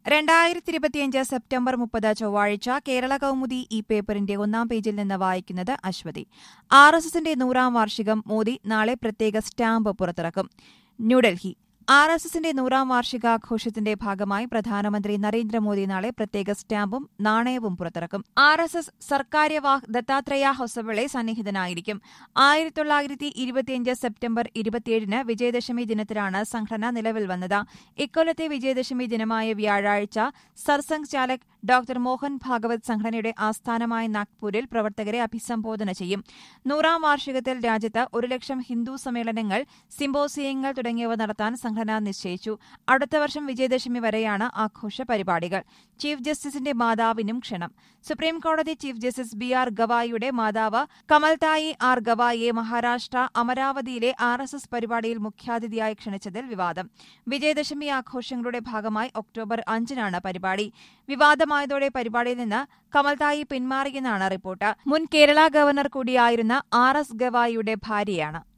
രണ്ടായിരത്തി ഇരുപത്തിയഞ്ച് സെപ്റ്റംബർ മുപ്പത് ചൊവ്വാഴ്ച കേരള കൗമുദി ഈ പേപ്പറിന്റെ ഒന്നാം പേജിൽ നിന്ന് വായിക്കുന്നത് അശ്വതി ആർ എസ് എസിന്റെ നൂറാം വാർഷികം മോദി നാളെ പ്രത്യേക സ്റ്റാമ്പ് പുറത്തിറക്കും ന്യൂഡൽഹി ആർ എസ് എസിന്റെ നൂറാം വാർഷികാഘോഷത്തിന്റെ ഭാഗമായി പ്രധാനമന്ത്രി നരേന്ദ്രമോദി നാളെ പ്രത്യേക സ്റ്റാമ്പും നാണയവും പുറത്തിറക്കും R S S Sarkaryavah Dattatreya Hosabale സന്നിഹിതനായിരിക്കും ആയിരത്തി തൊള്ളായിരത്തി ഇരുപത്തിയഞ്ച് സെപ്റ്റംബർ ഇരുപത്തിയേഴിന് വിജയദശമി ദിനത്തിലാണ് സംഘടന നിലവിൽ വന്നത് ഇക്കൊല്ലത്തെ വിജയദശമി ദിനമായ വ്യാഴാഴ്ച സർസംഘ് ചാലക് ഡോക്ടർ മോഹൻ ഭാഗവത് സംഘടനയുടെ ആസ്ഥാനമായ നാഗ്പൂരിൽ പ്രവർത്തകരെ അഭിസംബോധന ചെയ്യും നൂറാം വാർഷികത്തിൽ രാജ്യത്ത് ഒരു ലക്ഷം ഹിന്ദു സമ്മേളനങ്ങൾ സിംബോസിയങ്ങൾ തുടങ്ങിയവ നടത്താൻ സംഘടന നിശ്ചയിച്ചു അടുത്ത വർഷം വിജയദശമി വരെയാണ് ആഘോഷ പരിപാടികൾ ചീഫ് ജസ്റ്റിസിന്റെ മാതാവിനും ക്ഷണം സുപ്രീം കോടതി ചീഫ് ജസ്റ്റിസ് ബി ആർ ഗവായിയുടെ മാതാവ് കമൽതായി ആർ ഗവായിയെ മഹാരാഷ്ട്ര അമരാവതിയിലെ ആർ എസ് എസ് പരിപാടിയിൽ മുഖ്യാതിഥിയായി ക്ഷണിച്ചതിൽ വിവാദം വിജയദശമി ആഘോഷങ്ങളുടെ ഭാഗമായി ഒക്ടോബർ അഞ്ചിനാണ് പരിപാടി വിവാദമായതോടെ പരിപാടിയിൽ നിന്ന് കമൽതായി പിന്മാറിയെന്നാണ് റിപ്പോർട്ട് മുൻ കേരള ഗവർണർ കൂടിയായിരുന്ന ആർ എസ് ഗവായിയുടെ ഭാര്യയാണ്